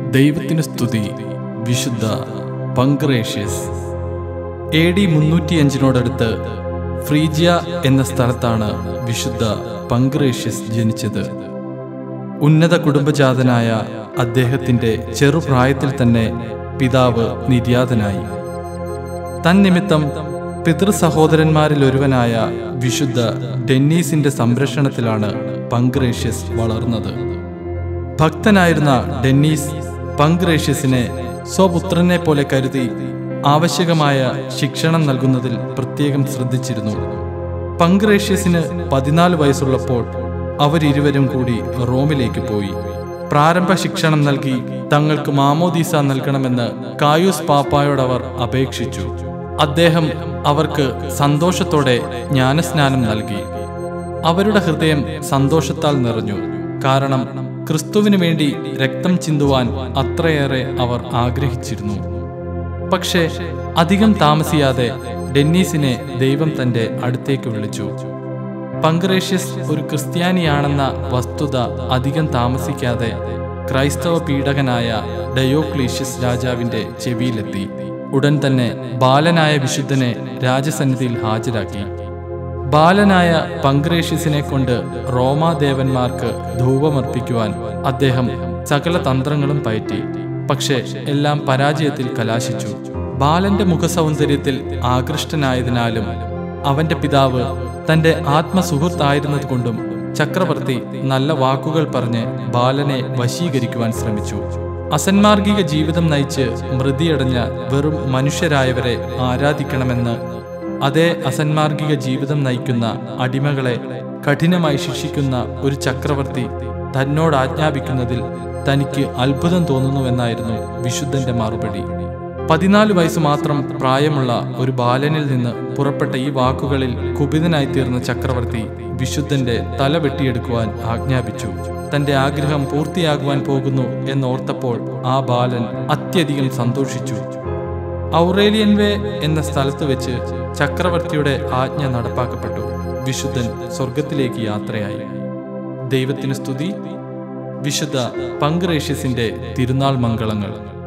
ദൈവത്തിന് സ്തുതി വിശുദ്ധ പങ്ക്രേഷ്യസ് എ ഡി മുന്നൂറ്റിയഞ്ചിനോടടുത്ത് ഫ്രീജിയ എന്ന സ്ഥലത്താണ് വിശുദ്ധ പങ്ക്രേഷ്യസ് ജനിച്ചത് ഉന്നത കുടുംബജാതനായ അദ്ദേഹത്തിന്റെ ചെറുപ്രായത്തിൽ തന്നെ പിതാവ് നിര്യാതനായി തന്നിമിത്തം പിതൃ സഹോദരന്മാരിൽ ഒരുവനായ വിശുദ്ധ ഡെന്നീസിന്റെ സംരക്ഷണത്തിലാണ് പങ്ക്രേഷ്യസ് വളർന്നത് ഭക്തനായിരുന്ന ഡെന്നീസ് പങ്ക്രേഷ്യസിനെ സ്വപുത്രനെ പോലെ കരുതി ആവശ്യകമായ ശിക്ഷണം നൽകുന്നതിൽ പ്രത്യേകം ശ്രദ്ധിച്ചിരുന്നു പങ്ക്രേഷ്യസിന് പതിനാല് വയസ്സുള്ളപ്പോൾ അവരിരുവരും കൂടി റോമിലേക്ക് പോയി പ്രാരംഭ ശിക്ഷണം നൽകി തങ്ങൾക്ക് മാമോദീസ നൽകണമെന്ന് കായൂസ് പാപ്പായോടവർ അപേക്ഷിച്ചു അദ്ദേഹം അവർക്ക് സന്തോഷത്തോടെ ജ്ഞാനസ്നാനം നൽകി അവരുടെ ഹൃദയം സന്തോഷത്താൽ നിറഞ്ഞു കാരണം ക്രിസ്തുവിനു വേണ്ടി രക്തം ചിന്തുവാൻ അത്രയേറെ അവർ ആഗ്രഹിച്ചിരുന്നു പക്ഷേ അധികം താമസിയാതെ ഡെന്നീസിനെ ദൈവം തന്റെ അടുത്തേക്ക് വിളിച്ചു പങ്ക്രേഷ്യസ് ഒരു ക്രിസ്ത്യാനിയാണെന്ന വസ്തുത അധികം താമസിക്കാതെ ക്രൈസ്തവ പീഡകനായ ഡയോക്ലീഷ്യസ് രാജാവിന്റെ ചെവിയിലെത്തി ഉടൻ തന്നെ ബാലനായ വിശുദ്ധനെ രാജസന്നിധിയിൽ ഹാജരാക്കി ബാലനായ പങ്ക്രേഷ്യസിനെ കൊണ്ട് റോമാദേവന്മാർക്ക് ധൂപമർപ്പിക്കുവാൻ അദ്ദേഹം സകല തന്ത്രങ്ങളും പയറ്റി പക്ഷേ എല്ലാം പരാജയത്തിൽ കലാശിച്ചു ബാലന്റെ മുഖസൗന്ദര്യത്തിൽ ആകൃഷ്ടനായതിനാലും അവന്റെ പിതാവ് തന്റെ ആത്മസുഹൃത്തായിരുന്നതുകൊണ്ടും ചക്രവർത്തി നല്ല വാക്കുകൾ പറഞ്ഞ് ബാലനെ വശീകരിക്കുവാൻ ശ്രമിച്ചു അസന്മാർഗിക ജീവിതം നയിച്ച് മൃതിയടഞ്ഞ വെറും മനുഷ്യരായവരെ ആരാധിക്കണമെന്ന് അതേ അസന്മാർഗിക ജീവിതം നയിക്കുന്ന അടിമകളെ കഠിനമായി ശിക്ഷിക്കുന്ന ഒരു ചക്രവർത്തി തന്നോട് ആജ്ഞാപിക്കുന്നതിൽ തനിക്ക് അത്ഭുതം തോന്നുന്നുവെന്നായിരുന്നു വിശുദ്ധന്റെ മറുപടി പതിനാല് വയസ്സ് മാത്രം പ്രായമുള്ള ഒരു ബാലനിൽ നിന്ന് പുറപ്പെട്ട ഈ വാക്കുകളിൽ കുപിതനായി തീർന്ന ചക്രവർത്തി വിശുദ്ധന്റെ തല വെട്ടിയെടുക്കുവാൻ ആജ്ഞാപിച്ചു തന്റെ ആഗ്രഹം പൂർത്തിയാകുവാൻ പോകുന്നു എന്നോർത്തപ്പോൾ ആ ബാലൻ അത്യധികം സന്തോഷിച്ചു ഔറേലിയൻ വേ എന്ന സ്ഥലത്ത് വെച്ച് ചക്രവർത്തിയുടെ ആജ്ഞ നടപ്പാക്കപ്പെട്ടു വിശുദ്ധൻ സ്വർഗത്തിലേക്ക് യാത്രയായി ദൈവത്തിന് സ്തുതി വിശുദ്ധ പങ്ക്രേഷ്യസിന്റെ തിരുനാൾ മംഗളങ്ങൾ